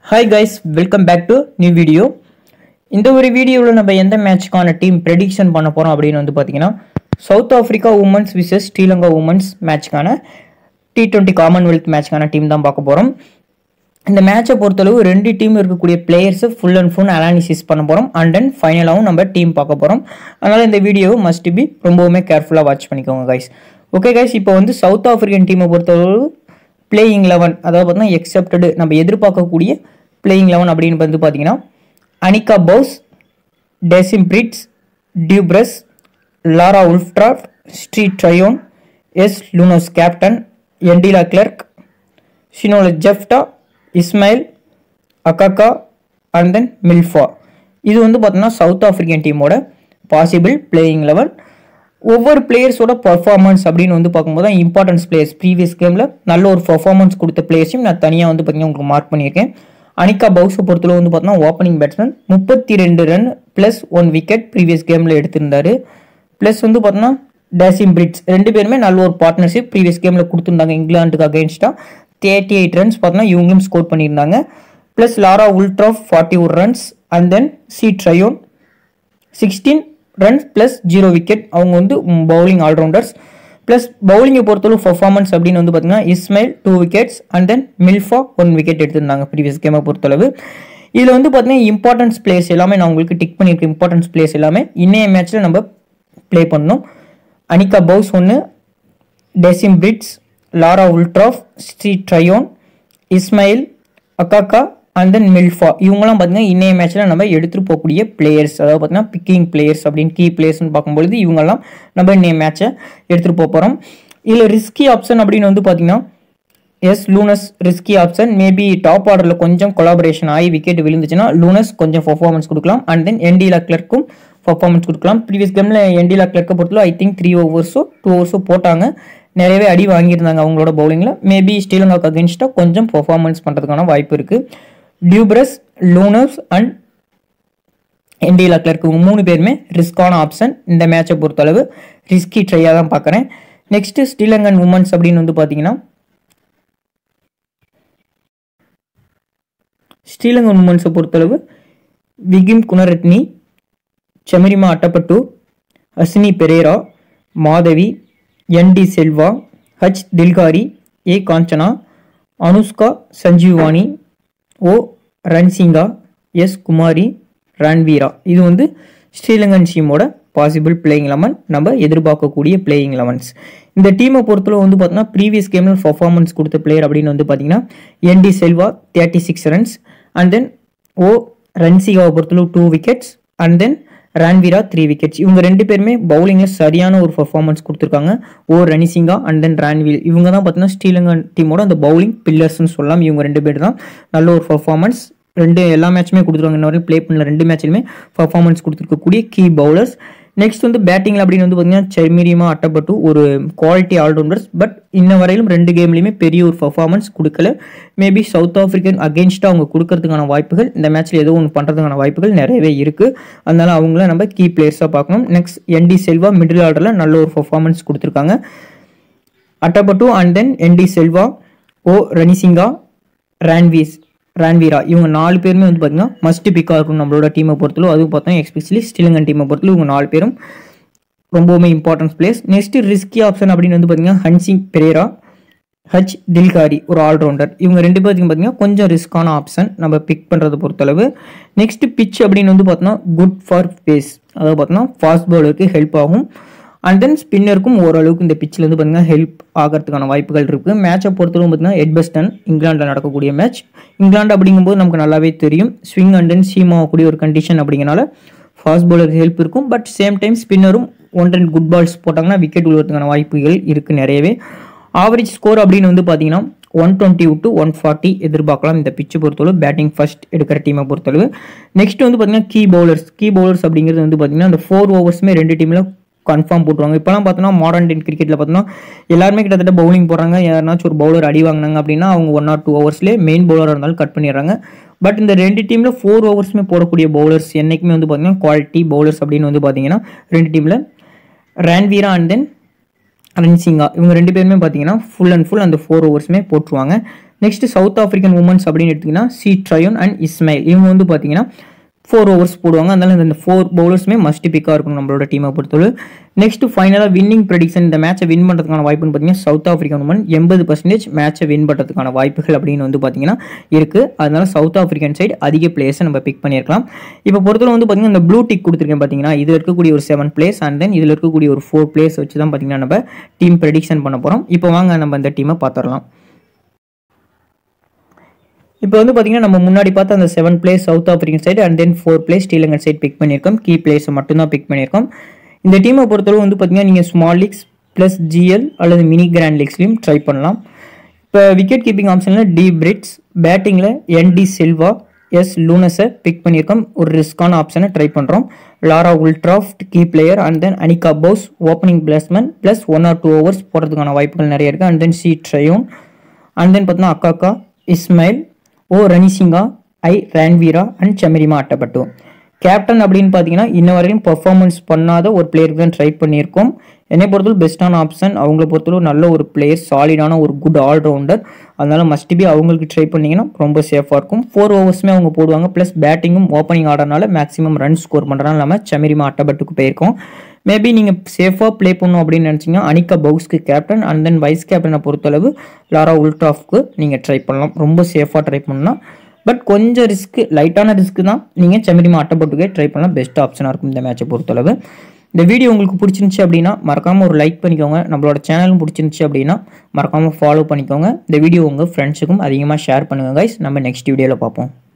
hi guys welcome back to new video இந்த ஒரு வீடியோவில் நம்ம எந்த மேட்ச்க்கான டீம் ப்ரெடிக்ஷன் பண்ண போகிறோம் அப்படின்னு வந்து பார்த்தீங்கன்னா South Africa women's versus Sri Lanka women's மேட்ச்க்கான டி டுவெண்ட்டி காமன்வெல்த் மேட்ச்க்கான டீம் தான் பார்க்க போகிறோம் இந்த மேட்சை பொறுத்தளவு ரெண்டு டீம் இருக்கக்கூடிய பிளேயர்ஸை ஃபுல் அண்ட் ஃபுல் அனாலிசிஸ் பண்ண போகிறோம் அண்ட் தென் ஃபைனலாகவும் நம்ம டீம் பார்க்க போகிறோம் அதனால் இந்த வீடியோவை மஸ்ட் பி ரொம்பவுமே கேர்ஃபுல்லாக வாட்ச் பண்ணிக்கோங்க கைஸ் ஓகே கைஸ் இப்போ வந்து சவுத் ஆஃப்ரிக்கன் டீமை பொறுத்தளவு பிளேயிங் லெவன் அதாவது பார்த்தீங்கன்னா எக்ஸப்டடு நம்ம எதிர்பார்க்கக்கூடிய பிளேயிங் லெவன் அப்படின்னு வந்து பார்த்தீங்கன்னா Anneke Bosch Tazmin Brits du Preez Laura உல்ஃப்ட்ராஃப் ஸ்ரீ ட்ரையோன் எஸ் லூனோஸ் கேப்டன் எண்டிலா Klerk Sinalo Jafta Ismail Khaka and then Mlaba இது வந்து பார்த்தோன்னா சவுத் ஆஃப்ரிக்கன் டீமோட பாசிபிள் பிளேயிங் லெவன் ஒவ்வொரு பிளேயர்ஸோட பர்ஃபார்மன்ஸ் அப்படின்னு வந்து பார்க்கும்போது தான் இம்பார்ட்டன்ஸ் பிளேயர்ஸ் ப்ரீவியஸ் கேமில் நல்ல ஒரு பர்ஃபார்மன்ஸ் கொடுத்த பிளேயர்ஸையும் நான் தனியாக வந்து பார்த்தீங்கன்னா உங்களுக்கு மார்க் பண்ணியிருக்கேன் அனிகா பவுஸை பொறுத்தளவு வந்து பார்த்தோன்னா ஓப்பனிங் பேட்ஸ்மேன் முப்பத்தி ரெண்டு run plus one wicket previous கேமில் எடுத்திருந்தாரு ப்ளஸ் வந்து பார்த்தோன்னா டேசிம் பிரிட்ஸ் ரெண்டு பேருமே நல்ல ஒரு பார்ட்னர்ஷிப் ப்ரீவியஸ் கேமில் கொடுத்துருந்தாங்க இங்கிலாந்துக்கு அகேன்ஸ்டாக தேர்ட்டி எயிட் ரன்ஸ் பார்த்தோன்னா இவங்களும் ஸ்கோர் பண்ணியிருந்தாங்க plus Laura Wolvaardt forty one runs and then C Tryon sixteen runs plus zero wicket அவங்க வந்து பவுலிங் ஆல்ரவுண்டர்ஸ் ப்ளஸ் பவுலிங்கை பொறுத்தளவு பர்ஃபார்மன்ஸ் அப்படின்னு வந்து பார்த்தீங்கன்னா Ismail two wickets and then Mlaba one wicket எடுத்திருந்தாங்க ப்ரீவியஸ் கேமை பொறுத்தளவு இதில் வந்து பார்த்தீங்கன்னா இம்பார்ட்டன்ஸ் பிளேஸ் எல்லாமே நான் உங்களுக்கு டிக் பண்ணியிருக்கேன் இம்பார்ட்டன்ஸ் பிளேஸ் எல்லாமே இன்னைய மேட்ச்சில் நம்ம ப்ளே பண்ணோம் அனிகா பவுஸ் ஒன்று டெசிம் பிரிட்ஸ் லாரா உல்ட்ராஃப் ஸ்ரீ Tryon Ismail Khaka and then Mlaba இவங்கலாம் பார்த்தீங்கன்னா இன்னைய மேட்ச்சில் நம்ம எடுத்துகிட்டு போகக்கூடிய பிளேயர்ஸ் அதாவது பார்த்தீங்கன்னா பிக்கிங் பிளேயர்ஸ் அப்படின்னு கீ பிளேயர்ஸ்னு பார்க்கும்பொழுது இவங்கெல்லாம் நம்ம இன்னைய மேட்சை எடுத்துகிட்டு போக போகிறோம் இதில் ரிஸ்கி ஆப்ஷன் அப்படின்னு வந்து பார்த்தீங்கன்னா S Luus risky option maybe top ஆர்டரில் கொஞ்சம் கொலாபரேஷன் ஆகி விக்கெட் விழுந்துச்சுன்னா லூனஸ் கொஞ்சம் பர்ஃபார்மன்ஸ் கொடுக்கலாம் அண்ட் தென் என்டிலா கிளர்க்கும் பர்ஃபார்மன்ஸ் கொடுக்கலாம் ப்ரீவியஸ் கேமில் என்டிலா கிளர்க்கை பொறுத்தவரை ஐ திங்க் த்ரீ ஓவர்ஸோ டூ ஓவர்ஸோ போட்டாங்க நிறையவே அடி வாங்கியிருந்தாங்க அவங்களோட பவுலிங்கில் மேபி ஸ்ரீலங்காவுக்கு அகேன்ஸ்டாக கொஞ்சம் பர்ஃபார்மன்ஸ் பண்ணுறதுக்கான வாய்ப்பு இருக்குது டியூப்ரஸ் லூனஸ் அண்ட் என்டிலா கிளர்க் இவங்க மூணு பேருமே ரிஸ்கான ஆப்ஷன் இந்த மேட்சை பொறுத்தளவு ரிஸ்கி ட்ரையாக தான் பார்க்குறேன் நெக்ஸ்ட் ஸ்ரீலங்கன் உமன்ஸ் அப்படின்னு வந்து பார்த்தீங்கன்னா ஸ்ரீலங்கன் உமன்ஸை பொறுத்தளவு Vishmi Gunaratne Chamari Athapaththu Hasini Perera Madavi N D Silva H Dilhari A Kanchana Anushka Sanjeewani O Ranasinghe S Kumari Ranaweera இது வந்து ஸ்ரீலங்கன் டீமோட பாசிபிள் பிளேயிங் லெவன் நம்ம எதிர்பார்க்கக்கூடிய பிளேயிங் லெவன்ஸ் இந்த டீமை பொறுத்தளவு வந்து பார்த்தோன்னா ப்ரீவியஸ் கேமில் பர்ஃபார்மன்ஸ் கொடுத்த பிளேயர் அப்படின்னு வந்து பார்த்தீங்கன்னா N D Silva thirty six runs and then O ரன்சிகாவை பொறுத்தளவு two wickets and then Ranaweera three wickets இவங்க ரெண்டு பேருமே பவுலிங்கில் சரியான ஒரு பர்ஃபார்மன்ஸ் கொடுத்துருக்காங்க ஓ ரனிசிங்கா அண்ட் தென் ரான்வீல் இவங்க தான் பார்த்தீங்கன்னா ஸ்ரீலங்கன் டீமோட அந்த பவுலிங் பில்லர்ஸ்னு சொல்லலாம் இவங்க ரெண்டு பேர் தான் நல்ல ஒரு பர்ஃபார்மன்ஸ் ரெண்டு எல்லா மேட்சுமே கொடுத்துருவாங்க இன்ன வரைக்கும் ப்ளே பண்ணல ரெண்டு மேட்ச்லையுமே பர்ஃபார்மன்ஸ் கொடுத்துருக்கக்கூடிய கீ பவுலர்ஸ் நெக்ஸ்ட் வந்து பேட்டிங்கில் அப்படின்னு வந்து பார்த்தீங்கன்னா செர்மிரியமா அட்டப்பட்டு ஒரு குவாலிட்டி ஆல்ரவுண்டர்ஸ் பட் இன்ன வரையிலும் ரெண்டு கேம்லையுமே பெரிய ஒரு பர்ஃபார்மன்ஸ் கொடுக்கல மேபி சவுத் ஆஃப்ரிக்கன் அகேன்ஸ்டாக அவங்க கொடுக்கறதுக்கான வாய்ப்புகள் இந்த மேட்ச்சில் ஏதோ ஒன்று பண்ணுறதுக்கான வாய்ப்புகள் நிறையவே இருக்குது அதனால அவங்கள நம்ம கீ பிளேயர்ஸாக பார்க்கணும் நெக்ஸ்ட் என்டி செல்வா மிடில் ஆர்டரில் நல்ல ஒரு பர்ஃபார்மன்ஸ் கொடுத்துருக்காங்க Athapaththu and then N D Silva O Ranasinghe ரான்வீஸ் ரான்வீரா இவங்க நாலு பேருமே வந்து பார்த்தீங்கன்னா மஸ்ட் பிக்காக இருக்கும் நம்மளோட டீமை பொறுத்தளவு அதுவும் பார்த்தோம் எஸ்பெஷலி ஸ்ரீலங்கன் டீமை பொறுத்தளவு இவங்க நாலு பேரும் ரொம்பவுமே importance players next risky option அப்படின்னு வந்து பார்த்தீங்கன்னா ஹன்சிங் பெரேரா ஹச் தில்காரி ஒரு ஆல்ரவுண்டர் இவங்க ரெண்டு பேர்த்துக்கும் பார்த்தீங்கன்னா கொஞ்சம் ரிஸ்கான ஆப்ஷன் நம்ம பிக் பண்ணுறதை பொறுத்தளவு நெக்ஸ்ட் பிச் அப்படின்னு வந்து பார்த்தோன்னா குட் ஃபார் பேஸ் அதாவது பார்த்தோன்னா ஃபாஸ்ட் பவுலருக்கு ஹெல்ப் ஆகும் அண்ட் தென் ஸ்பின்னருக்கும் ஓரளவுக்கு இந்த பிச்சில் வந்து பார்த்தீங்கன்னா ஹெல்ப் ஆகிறதுக்கான வாய்ப்புகள் இருக்குது மேட்சை பொறுத்தவரை பார்த்தீங்கன்னா எட்பஸ்டன் இங்கிலாண்டில் நடக்கக்கூடிய மேட்ச் இங்கிலாந்து அப்படிங்கும்போது நமக்கு நல்லாவே தெரியும் ஸ்விங் அண்ட் தென் சீம் ஆகக்கூடிய ஒரு கண்டிஷன் அப்படிங்கிறனால ஃபாஸ்ட் பவுலருக்கு ஹெல்ப் இருக்கும் பட் சேம் டைம் ஸ்பின்னரும் ஒன் ரெண்டு குட் பால்ஸ் போட்டாங்கன்னா விக்கெட் விழுவதுக்கான வாய்ப்புகள் இருக்குது நிறையவே ஆவரேஜ் ஸ்கோர் அப்படின்னு வந்து பார்த்தீங்கன்னா one twenty to one forty எதிர்பார்க்கலாம் இந்த பிச்சு பொறுத்தளவு பேட்டிங் ஃபர்ஸ்ட் எடுக்கிற டீமை பொறுத்தளவு நெக்ஸ்ட் வந்து பார்த்தீங்கன்னா கீ பவுலர்ஸ் கீ பவுலர்ஸ் அப்படிங்கிறது வந்து பார்த்தீங்கன்னா அந்த ஃபோர் ஓவர்ஸுமே ரெண்டு டீமில் கன்ஃபார்ம் போட்டுருவாங்க இப்போலாம் பார்த்தோன்னா மாடர்ன் டென் கிரிக்கெட்டில் பார்த்தோன்னா எல்லாருமே கிட்டத்தட்ட பவுலிங் போடுறாங்க யாருனாச்சும் ஒரு பவுலர் அடி வாங்கினாங்க அப்படின்னா அவங்க ஒன் ஆர் டூ ஹவர்ஸ்லேயே மெயின் பவுலராக இருந்தாலும் கட் பண்ணிடுறாங்க பட் இந்த ரெண்டு டீமில் ஃபோர் ஓவர்ஸுமே போடக்கூடிய பவுலர்ஸ் என்றைக்குமே வந்து பார்த்தீங்கன்னா குவாலிட்டி பவுலர்ஸ் அப்படின்னு வந்து பார்த்தீங்கன்னா ரெண்டு டீமில் ரேன்வீரா அண்ட் தென் ரன்சிங்கா இவங்க ரெண்டு பேருமே பார்த்தீங்கன்னா ஃபுல் அண்ட் ஃபுல் அந்த ஃபோர் ஓவர்ஸுமே போட்டுருவாங்க நெக்ஸ்ட் சவுத் ஆஃப்ரிக்கன் உமன்ஸ் அப்படின்னு எடுத்திங்கன்னா சி ட்ரயோன் அண்ட் இஸ்மைல் இவங்க வந்து பார்த்தீங்கன்னா ஃபோர் ஓவர்ஸ் போடுவாங்க அதனால இந்த ஃபோர் பவுலர்ஸுமே மஸ்ட் பிக்காக இருக்கும் நம்மளோட டீமை பொறுத்தவரை நெக்ஸ்ட் ஃபைனலாக வின்னிங் ப்ரெடிக்ஷன் இந்த மேட்சை வின் பண்ணுறதுக்கான வாய்ப்புன்னு பார்த்தீங்கன்னா சவுத் ஆஃப்ரிக்கன் உமன் எண்பது பர்சன்டேஜ் மேட்சை வின் பண்ணுறதுக்கான வாய்ப்புகள் அப்படின்னு வந்து பார்த்தீங்கன்னா இருக்குது அதனால சவுத் ஆஃப்ரிக்கன் சைடு அதிக பிளேயர்ஸை நம்ம பிக் பண்ணியிருக்கலாம் இப்போ பொறுத்தவரை வந்து பார்த்தீங்கன்னா இந்த ப்ளூ டிக் கொடுத்துருக்கேன் பார்த்தீங்கன்னா இதில் இருக்கக்கூடிய ஒரு செவன் பிளேஸ் அண்ட் தென் இதில் இருக்கக்கூடிய ஒரு ஃபோர் பிளேஸ் வச்சு தான் பார்த்தீங்கன்னா நம்ம டீம் ப்ரெடிக்ஷன் பண்ண போகிறோம் இப்போ வாங்க நம்ம இந்த டீமை பார்த்துடலாம் இப்போ வந்து பார்த்தீங்கன்னா நம்ம முன்னாடி பார்த்த அந்த seven players South African side and then four players Sri Lankan side pick பண்ணியிருக்கோம் கீ பிளேஸை மட்டும்தான் பிக் பண்ணியிருக்கோம் இந்த டீமை பொறுத்தளவு வந்து பார்த்தீங்கன்னா நீங்கள் ஸ்மால் லீக்ஸ் ப்ளஸ் ஜிஎல் அல்லது மினி கிராண்ட் லீக்ஸ்லையும் ட்ரை பண்ணலாம் இப்போ விக்கெட் கீப்பிங் ஆப்ஷனில் டி பிரிட்ஸ் பேட்டிங்கில் என்டி சில்வா எஸ் லூனஸை பிக் பண்ணியிருக்கோம் ஒரு ரிஸ்கான ஆப்ஷனை ட்ரை பண்ணுறோம் லாரா உல்ட்ராஃப்ட் key player and then Anneke Bosch opening batsman plus one or two overs போடுறதுக்கான வாய்ப்புகள் நிறைய இருக்குது and then C Tryon and then பார்த்தீங்கன்னா Khaka Ismail O Ranasinghe I Ranaweera and Chamari Athapaththu captain அப்படின்னு பார்த்தீங்கன்னா இன்ன வரையும் பர்ஃபார்மன்ஸ் பண்ணாத ஒரு பிளேயருக்கு தான் ட்ரை பண்ணியிருக்கோம் என்னை பொறுத்தவரை பெஸ்ட்டான ஆப்ஷன் அவங்கள பொறுத்தவரை நல்ல ஒரு பிளேயர் சாலிடான ஒரு குட் ஆல்ரவுண்டர் அதனால மஸ்ட் பி அவங்களுக்கு ட்ரை பண்ணீங்கன்னா ரொம்ப சேஃபாக இருக்கும் ஃபோர் ஓவர்ஸுமே அவங்க போடுவாங்க ப்ளஸ் பேட்டிங்கும் ஓப்பனிங் ஆடுறதுனால மேக்ஸிமம் ரன் ஸ்கோர் பண்ணுறதுனால இல்லாமல் சமிரிமா அட்டப்பட்டுக்கு போயிருக்கோம் மேபி நீங்கள் சேஃபாக ப்ளே பண்ணணும் அப்படின்னு நினச்சிங்கன்னா அனிகா பவுஸ்க்கு கேப்டன் அண்ட் தென் வைஸ் கேப்டனை பொறுத்தளவு லாரா உல்ட்ராஃப்க்கு நீங்கள் ட்ரை பண்ணலாம் ரொம்ப சேஃபாக ட்ரை பண்ணலாம் பட் கொஞ்சம் ரிஸ்க்கு லைட்டான ரிஸ்க்கு தான் நீங்கள் செமிரிமா அட்டைப்பட்டுக்கே ட்ரை பண்ணலாம் பெஸ்ட் ஆப்ஷனாக இருக்கும் இந்த மேட்சை பொறுத்தளவு இந்த வீடியோ உங்களுக்கு பிடிச்சிருந்துச்சி அப்படின்னா மறக்காமல் ஒரு லைக் பண்ணிக்கோங்க நம்மளோட சேனலும் பிடிச்சிருந்துச்சி அப்படின்னா மறக்காமல் ஃபாலோ பண்ணிக்கோங்க இந்த வீடியோ உங்கள் ஃப்ரெண்ட்ஸுக்கும் அதிகமாக ஷேர் பண்ணுங்கள் கைஸ் நம்ம நெக்ஸ்ட் வீடியோவில் பார்ப்போம்